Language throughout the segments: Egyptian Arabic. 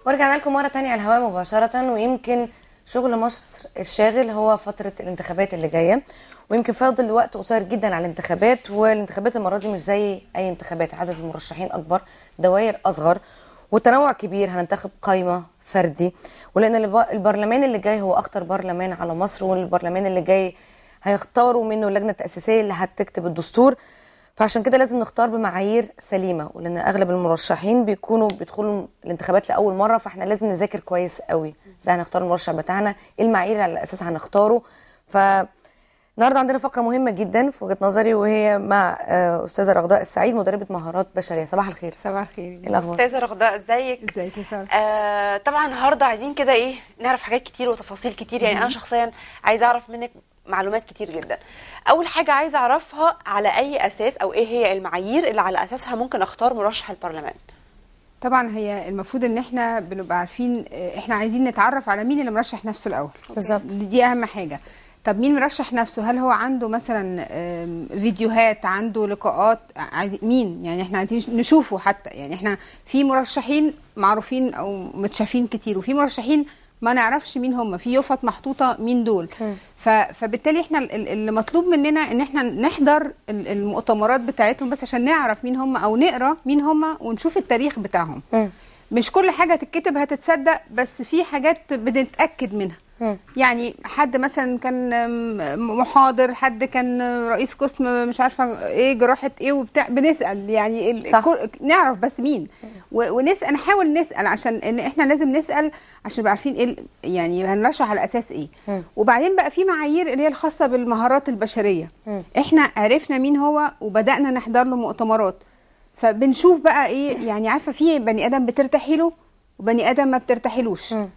ورجعنا لكم مرة تانية على الهواء مباشرة ويمكن شغل مصر الشاغل هو فترة الانتخابات اللي جاية ويمكن فاضل وقت قصير جدا على الانتخابات والانتخابات المرة دي مش زي أي انتخابات عدد المرشحين أكبر دوائر أصغر والتنوع كبير هننتخب قايمة فردي ولأن الب- البرلمان اللي جاي هو أخطر برلمان على مصر والبرلمان اللي جاي هيختاروا منه اللجنة التأسيسية اللي هتكتب الدستور فعشان كده لازم نختار بمعايير سليمه ولان اغلب المرشحين بيكونوا بيدخلوا الانتخابات لاول مره فاحنا لازم نذاكر كويس قوي ازاي هنختار المرشح بتاعنا ايه المعايير على اساسها هنختاره ف النهارده عندنا فقره مهمه جدا في وجهه نظري وهي مع آه، استاذه رغداء السعيد مدربه مهارات بشريه صباح الخير صباح الخير إيه الاخبار استاذه رغداء ازيك ازيك يا ساره آه طبعا النهارده عايزين كده ايه نعرف حاجات كتير وتفاصيل كتير يعني انا شخصيا عايزه اعرف منك معلومات كتير جدا اول حاجه عايزه اعرفها على اي اساس او ايه هي المعايير اللي على اساسها ممكن اختار مرشح البرلمان طبعا هي المفروض ان احنا بنبقى عارفين آه، احنا عايزين نتعرف على مين اللي مرشح نفسه الاول بالظبط دي اهم حاجه طب مين مرشح نفسه هل هو عنده مثلا آم، فيديوهات عنده لقاءات عايز- مين يعني احنا عايزين نشوفه حتى يعني احنا في مرشحين معروفين او متشافين كتير وفي مرشحين ما نعرفش مين هم في يفط محطوطه مين دول ف... فبالتالي احنا ال- ال- اللي مطلوب مننا ان احنا نحضر ال- المؤتمرات بتاعتهم بس عشان نعرف مين هم او نقرا مين هم ونشوف التاريخ بتاعهم مم. مش كل حاجه تتكتب هتتصدق بس في حاجات بنتاكد منها مم. يعني حد مثلا كان أم، محاضر حد كان رئيس قسم مش عارفه ايه جراحه ايه وبتاع بنسال يعني ال- صح. كل- نعرف بس مين و- ونسال نحاول نسال عشان ان احنا لازم نسال عشان نبقى عارفين ايه ال- يعني هنرشح على اساس ايه مم. وبعدين بقى في معايير اللي هي الخاصه بالمهارات البشريه مم. احنا عرفنا مين هو وبدانا نحضر له مؤتمرات فبنشوف بقى ايه يعني عارفه في بني ادم بترتاحي له وبني ادم ما بترتاحيلوش مم.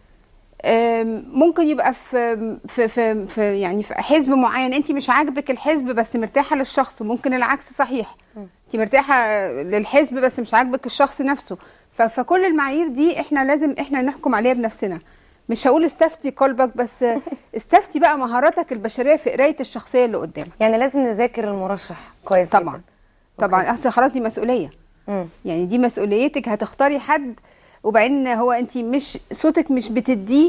أم، ممكن يبقى في في في, في يعني في حزب معين انت مش عاجبك الحزب بس مرتاحه للشخص وممكن العكس صحيح انت مرتاحه للحزب بس مش عاجبك الشخص نفسه ف- فكل المعايير دي احنا لازم احنا نحكم عليها بنفسنا مش هقول استفتي قلبك بس استفتي بقى مهاراتك البشريه في قرايه الشخصيه اللي قدامك يعني لازم نذاكر المرشح كويس طبعا جدا. طبعا اصل خلاص دي مسؤوليه مم. يعني دي مسؤوليتك هتختاري حد وبعدين هو انت مش صوتك مش بتديه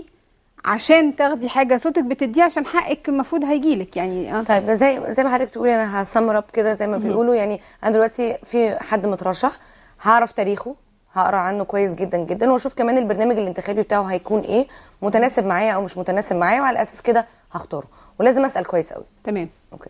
عشان تاخدي حاجه صوتك بتديه عشان حقك المفروض هيجيلك يعني اه طيب زي زي ما حضرتك بتقولي انا هسمر اب كده زي ما بيقولوا يعني انا دلوقتي في حد مترشح هعرف تاريخه هقرا عنه كويس جدا جدا واشوف كمان البرنامج الانتخابي بتاعه هيكون ايه متناسب معايا او مش متناسب معايا وعلى اساس كده هختاره ولازم اسال كويس قوي تمام اوكي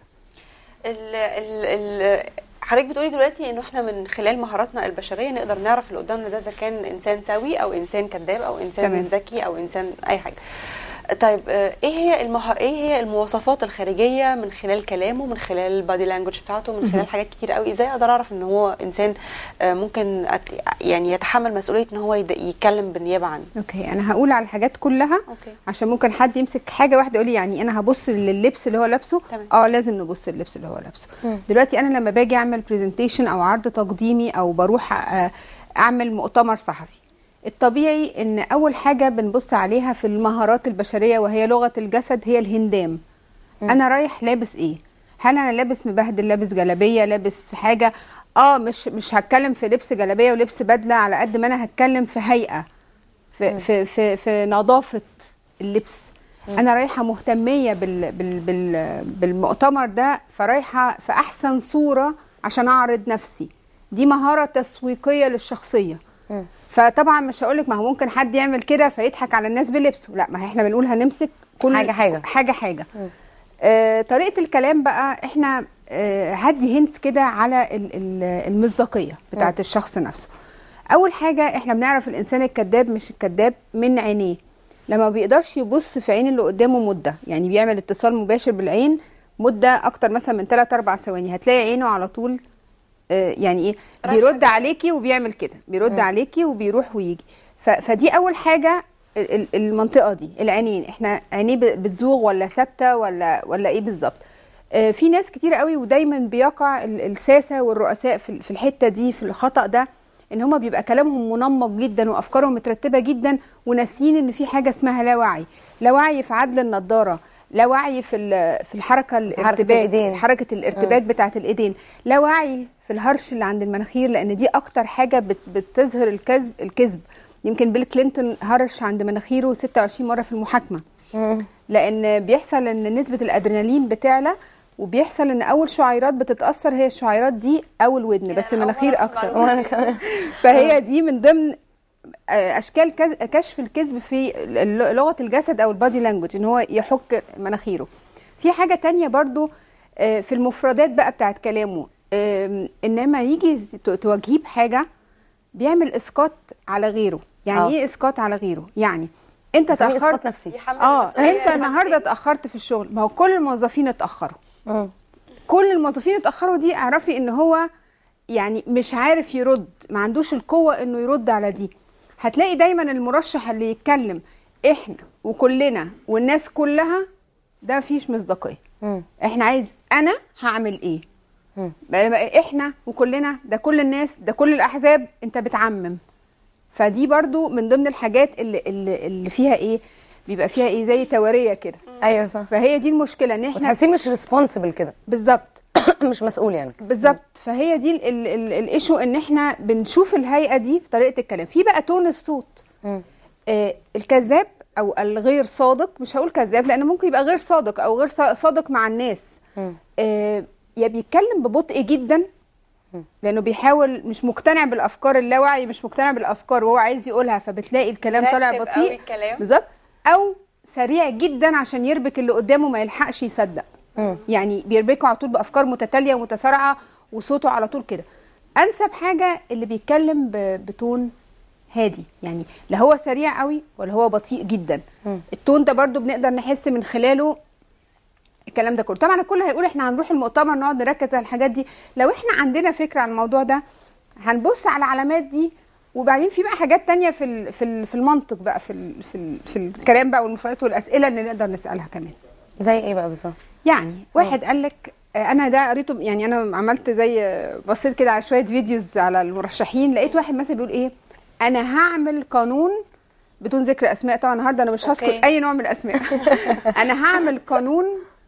ال ال ال حضرتك بتقولي دلوقتي انه احنا من خلال مهاراتنا البشريه نقدر نعرف اللي قدامنا ده اذا كان انسان سوي او انسان كذاب او انسان تمام. ذكي او انسان اي حاجه طيب آه، ايه هي المه... ايه هي المواصفات الخارجيه من خلال كلامه من خلال البادي لانجوج بتاعته من خلال حاجات كتير قوي ازاي اقدر اعرف ان هو انسان آه، ممكن أت... يعني يتحمل مسؤوليه ان هو يد... يتكلم بالنيابه عني اوكي انا هقول على الحاجات كلها اوكي عشان ممكن حد يمسك حاجه واحده يقول لي يعني انا هبص لللبس اللي هو لابسه تمام. اه لازم نبص لللبس اللي هو لابسه مم. دلوقتي انا لما باجي اعمل برزنتيشن او عرض تقديمي او بروح آه، اعمل مؤتمر صحفي الطبيعي ان اول حاجه بنبص عليها في المهارات البشريه وهي لغه الجسد هي الهندام انا رايح لابس ايه هل انا لابس مبهدل لابس جلابيه لابس حاجه اه مش مش هتكلم في لبس جلابيه ولبس بدله على قد ما انا هتكلم في هيئه في في في, في نظافه اللبس انا رايحه مهتميه بال بال بال بالمؤتمر ده فرايحه في احسن صوره عشان اعرض نفسي دي مهاره تسويقيه للشخصيه مم. فطبعا مش هقول لك ما هو ممكن حد يعمل كده فيضحك على الناس بلبسه لا ما هي احنا بنقول هنمسك كل حاجة حاجة. حاجه حاجه مم. آه طريقه الكلام بقى احنا آه هدي هنس كده على ال- ال- المصداقيه بتاعت مم. الشخص نفسه اول حاجه احنا بنعرف الانسان الكذاب مش الكذاب من عينيه لما ما بيقدرش يبص في عين اللي قدامه مده يعني بيعمل اتصال مباشر بالعين مده اكتر مثلا من 3 4 ثواني هتلاقي عينه على طول آه، يعني ايه رايحة بيرد جاية. عليكي وبيعمل كده بيرد مم. عليكي وبيروح ويجي ف- فدي اول حاجه ال- ال- المنطقه دي العينين احنا عينيه ب- بتزوغ ولا ثابته ولا ولا ايه بالظبط آه، في ناس كتير قوي ودايما بيقع ال- الساسه والرؤساء في ال- في الحته دي في الخطا ده ان هما بيبقى كلامهم منمق جدا وافكارهم مترتبه جدا وناسيين ان في حاجه اسمها لا وعي لا وعي في عدل النضاره لا وعي في ال- في الحركه الارتباك الإيدين. حركه الارتباك بتاعه الايدين لا وعي في الهرش اللي عند المناخير لان دي اكتر حاجه بت- بتظهر الكذب الكذب يمكن بيل كلينتون هرش عند مناخيره 26 مره في المحاكمه لان بيحصل ان نسبه الادرينالين بتعلى وبيحصل ان اول شعيرات بتتاثر هي الشعيرات دي او الودن بس أول مرة مناخير أعرف اكتر المعلومة وانا كمان فهي دي من ضمن آه، اشكال كز- كشف الكذب في ال- لغه الجسد او البادي لانجوج ان هو يحك مناخيره في حاجه تانية برضو آه، في المفردات بقى بتاعت كلامه آم، انما يجي ت- تواجهيه بحاجه بيعمل اسقاط على غيره يعني آه. ايه اسقاط على غيره يعني انت بسميه تاخرت اسقاط نفسي يحمل اه المسؤولية انت لحد النهارده تاني. اتاخرت في الشغل ما هو كل الموظفين اتاخروا مم. كل الموظفين اتاخروا دي اعرفي ان هو يعني مش عارف يرد ما عندوش القوه انه يرد على دي هتلاقي دايما المرشح اللي يتكلم احنا وكلنا والناس كلها ده مفيش مصداقيه مم. احنا عايز انا هعمل ايه مم. بقى بقى احنا وكلنا ده كل الناس ده كل الاحزاب انت بتعمم فدي برضو من ضمن الحاجات اللي, اللي, اللي فيها ايه بيبقى فيها ايه زي تواريه كده ايوه صح فهي دي المشكله ان احنا وتحسيه مش ريسبونسبل كده بالظبط مش مسؤول يعني بالظبط فهي دي ال- ال- ال- الايشو ان احنا بنشوف الهيئه دي في طريقه الكلام في بقى تون الصوت مم. آه الكذاب او الغير صادق مش هقول كذاب لان ممكن يبقى غير صادق او غير صا- صادق مع الناس مم. آه يا بيتكلم ببطء جدا لانه بيحاول مش مقتنع بالافكار اللاوعي مش مقتنع بالافكار وهو عايز يقولها فبتلاقي الكلام طالع مرتب قوي بطيء الكلام. بالظبط او سريع جدا عشان يربك اللي قدامه ما يلحقش يصدق مم. يعني بيربكوا على طول بافكار متتاليه ومتسارعه وصوته على طول كده انسب حاجه اللي بيتكلم ب- بتون هادي يعني لا هو سريع قوي ولا هو بطيء جدا مم. التون ده برضو بنقدر نحس من خلاله الكلام ده كله طبعا الكل هيقول احنا هنروح المؤتمر نقعد نركز على الحاجات دي لو احنا عندنا فكره عن الموضوع ده هنبص على العلامات دي وبعدين في بقى حاجات تانية في ال- في ال- في المنطق بقى في ال في ال في الكلام بقى والمفردات والاسئله اللي نقدر نسالها كمان زي ايه بقى بالظبط يعني واحد قال لك آه، انا ده قريته يعني انا عملت زي آه، بصيت كده على شويه فيديوز على المرشحين لقيت واحد مثلا بيقول ايه انا هعمل قانون بدون ذكر اسماء طبعا النهارده انا مش هذكر أوكي. اي نوع من الاسماء انا هعمل قانون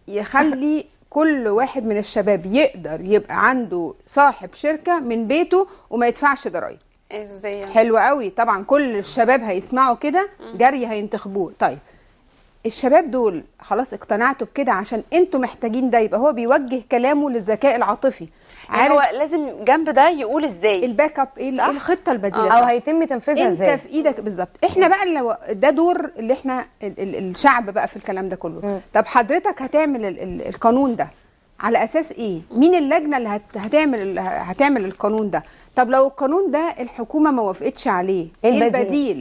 يخلي كل واحد من الشباب يقدر يبقى عنده صاحب شركه من بيته وما يدفعش ضرائب ازاي يعني؟ حلو قوي طبعا كل الشباب هيسمعوا كده جري هينتخبوه طيب الشباب دول خلاص اقتنعتوا بكده عشان انتوا محتاجين ده يبقى هو بيوجه كلامه للذكاء العاطفي يعني هو عارف لازم جنب ده يقول ازاي الباك اب ايه صح؟ إيه الخطه البديله او هيتم تنفيذها انت ازاي في ايدك بالظبط احنا بقى لو ده دور اللي احنا ال ال الشعب بقى في الكلام ده كله مم. طب حضرتك هتعمل ال ال القانون ده على اساس ايه مين اللجنه اللي هت هتعمل ال- هتعمل القانون ده طب لو القانون ده الحكومه ما وافقتش عليه إيه ايه البديل؟ البديل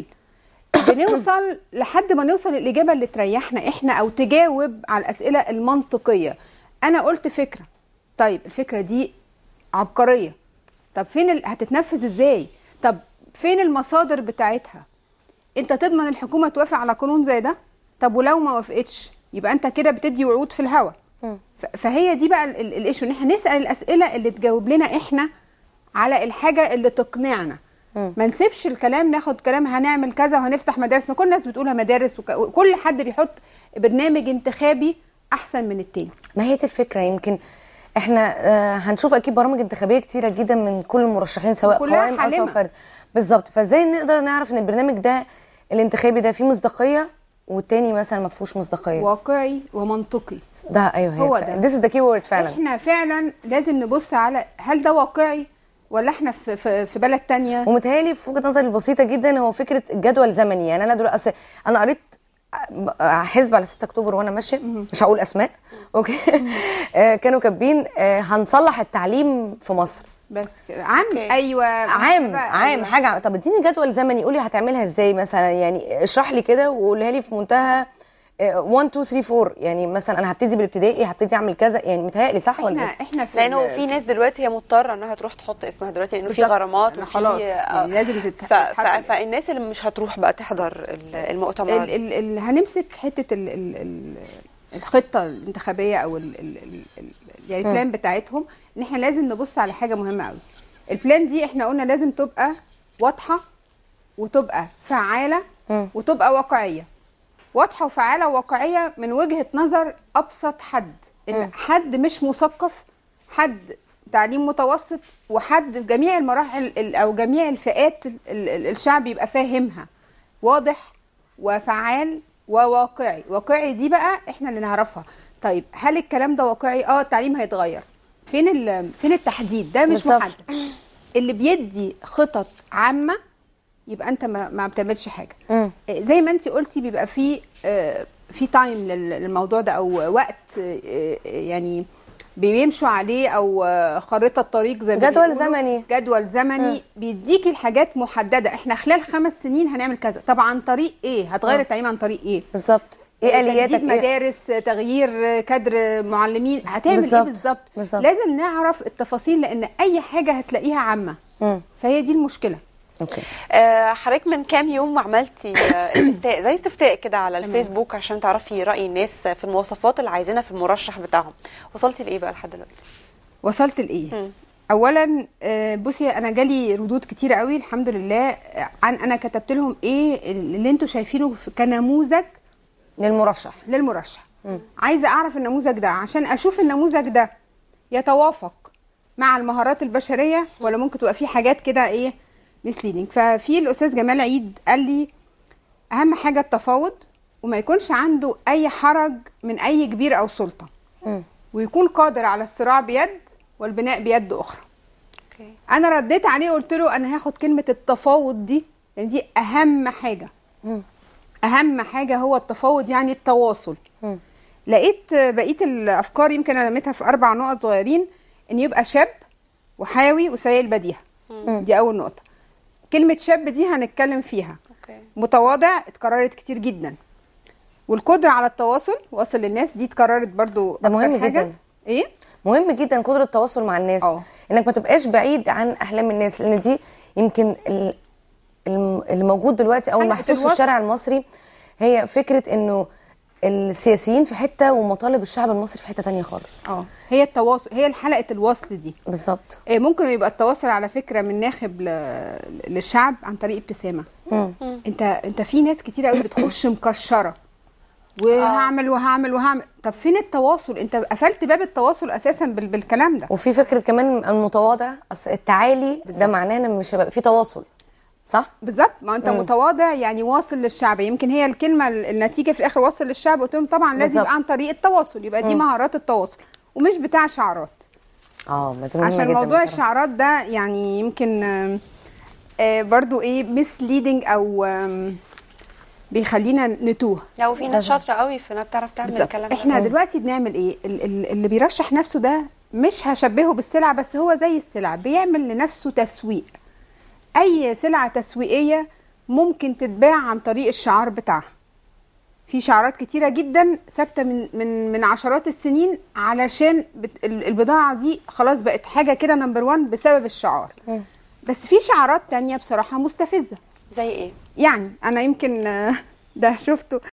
بنوصل لحد ما نوصل الاجابه اللي تريحنا احنا او تجاوب على الاسئله المنطقيه انا قلت فكره طيب الفكره دي عبقريه طب فين ال... هتتنفذ ازاي طب فين المصادر بتاعتها انت تضمن الحكومه توافق على قانون زي ده طب ولو ما وافقتش يبقى انت كده بتدي وعود في الهوا مم. ف- فهي دي بقى ال- ال- الايشو ان احنا نسال الاسئله اللي تجاوب لنا احنا على الحاجه اللي تقنعنا مم. ما نسيبش الكلام ناخد كلام هنعمل كذا وهنفتح مدارس ما كل الناس بتقولها مدارس وك... وكل حد بيحط برنامج انتخابي احسن من التاني ما هي دي الفكره يمكن احنا آه، هنشوف اكيد برامج انتخابيه كتيره جدا من كل المرشحين سواء وكلها قوائم او سواء حالمة. فرد بالظبط فازاي نقدر نعرف ان البرنامج ده الانتخابي ده فيه مصداقيه والتاني مثلا ما فيهوش مصداقيه واقعي ومنطقي ده ايوه هي هو هو ده. ده this is the key word فعلا احنا فعلا لازم نبص على هل ده واقعي ولا احنا في في, في بلد تانية ومتهيألي في وجهه نظري البسيطه جدا هو فكره الجدول الزمني يعني انا دلوقتي أصل انا قريت حزب على 6 اكتوبر وانا ماشيه مش هقول اسماء اوكي آه، كانوا كاتبين آه، هنصلح التعليم في مصر بس كده عام أوكي. ايوه عام بقى، عام أيوة. حاجه طب اديني جدول زمني قولي هتعملها ازاي مثلا يعني اشرح لي كده وقولها لي في منتهى آه، 1 2 3 4 يعني مثلا انا هبتدي بالابتدائي هبتدي اعمل كذا يعني متهيألي صح ولا احنا ايه؟ احنا في لانه ال- في ناس دلوقتي هي مضطره انها تروح تحط اسمها دلوقتي لانه في بالظبط. غرامات أنا وفي خلاص، آه، يعني لازم تتح- ف... ف... تتحط- فالناس اللي مش هتروح بقى تحضر ال- المؤتمرات ال ال ال هنمسك حته ال ال ال الخطه الانتخابيه او ال ال ال ال يعني البلان بتاعتهم ان احنا لازم نبص على حاجه مهمه قوي البلان دي احنا قلنا لازم تبقى واضحه وتبقى فعاله مم. وتبقى واقعيه واضحه وفعاله وواقعيه من وجهه نظر ابسط حد ان حد مش مثقف حد تعليم متوسط وحد في جميع المراحل ال- او جميع الفئات ال- ال- الشعب يبقى فاهمها واضح وفعال وواقعي واقعي دي بقى احنا اللي نعرفها طيب هل الكلام ده واقعي اه التعليم هيتغير فين ال- فين التحديد ده مش بالظبط. محدد اللي بيدي خطط عامه يبقى انت ما, ما بتعملش حاجه مم. آه، زي ما انت قلتي بيبقى في آه، في تايم لل- للموضوع ده او وقت آه، آه، يعني بيمشوا عليه او آه، خريطه طريق زي ما جدول بيقولوا. زمني. جدول زمني مم. بيديكي الحاجات محدده احنا خلال خمس سنين هنعمل كذا طب عن طريق ايه هتغير آه. التعليم عن طريق ايه بالظبط ايه الياتك تجديد إيه؟ مدارس تغيير كادر معلمين هتعمل بالظبط. ايه بالظبط بالظبط. لازم نعرف التفاصيل لان اي حاجه هتلاقيها عامه مم. فهي دي المشكله اوكي آه، حضرتك من كام يوم عملتي آه، استفتاء زي استفتاء كده على تمام. الفيسبوك عشان تعرفي رأي الناس في المواصفات اللي عايزينها في المرشح بتاعهم وصلتي لإيه بقى لحد دلوقتي؟ وصلت لايه مم. اولا آه، بصي انا جالي ردود كتيره قوي الحمد لله آه، عن انا كتبت لهم ايه اللي انتوا شايفينه في- كنموذج للمرشح للمرشح مم. عايزه اعرف النموذج ده عشان اشوف النموذج ده يتوافق مع المهارات البشريه ولا ممكن تبقى فيه حاجات كده ايه مسليدنج ففي الاستاذ جمال عيد قال لي اهم حاجه التفاوض وما يكونش عنده اي حرج من اي كبير او سلطه مم. ويكون قادر على الصراع بيد والبناء بيد اخرى اوكي انا رديت عليه قلت له انا هاخد كلمه التفاوض دي لان دي اهم حاجه مم. اهم حاجه هو التفاوض يعني التواصل مم. لقيت بقيه الافكار يمكن انا لميتها في اربع نقط صغيرين ان يبقى شاب وحيوي وسريع البديهه مم. دي اول نقطه كلمه شاب دي هنتكلم فيها اوكي متواضع اتكررت كتير جدا والقدره على التواصل وصل للناس دي اتكررت برضو ده أكتر مهم حاجة. جدا. ايه مهم جدا قدره التواصل مع الناس اه. انك ما تبقاش بعيد عن احلام الناس لان دي يمكن ال- الم- اللي موجود دلوقتي او حلقة المحسوس في الوصل. الشارع المصري هي فكره انه السياسيين في حته ومطالب الشعب المصري في حته تانية خالص اه هي التواصل هي حلقه الوصل دي بالظبط إيه، ممكن يبقى التواصل على فكره من ناخب ل... للشعب عن طريق ابتسامه مم. انت انت في ناس كتير قوي بتخش مكشره وهعمل وهعمل وهعمل طب فين التواصل انت قفلت باب التواصل اساسا بال... بالكلام ده وفي فكره كمان المتواضع أصل التعالي ده معناه ان مش هيبقى في تواصل صح بالظبط ما انت مم. متواضع يعني واصل للشعب يمكن هي الكلمه ال- النتيجه في الاخر واصل للشعب قلت لهم طبعا لازم بالظبط. يبقى عن طريق التواصل يبقى دي مم. مهارات التواصل ومش بتاع شعارات اه ما دي مهمة عشان جداً موضوع بصراحة. الشعارات ده يعني يمكن آم، آه، برضو ايه مسليدنج او آم، بيخلينا نتوه لا وفي ناس طبعاً. شاطره قوي في انها بتعرف تعمل بالظبط. الكلام ده احنا دلوقتي بنعمل ايه ال- ال- اللي بيرشح نفسه ده مش هشبهه بالسلع بس هو زي السلع بيعمل لنفسه تسويق اي سلعه تسويقيه ممكن تتباع عن طريق الشعار بتاعها في شعارات كتيرة جدا ثابتة من من من عشرات السنين علشان بت- ال- البضاعة دي خلاص بقت حاجة كده نمبر وان بسبب الشعار مم. بس في شعارات تانية بصراحة مستفزة زي ايه؟ يعني انا يمكن آه، ده شفته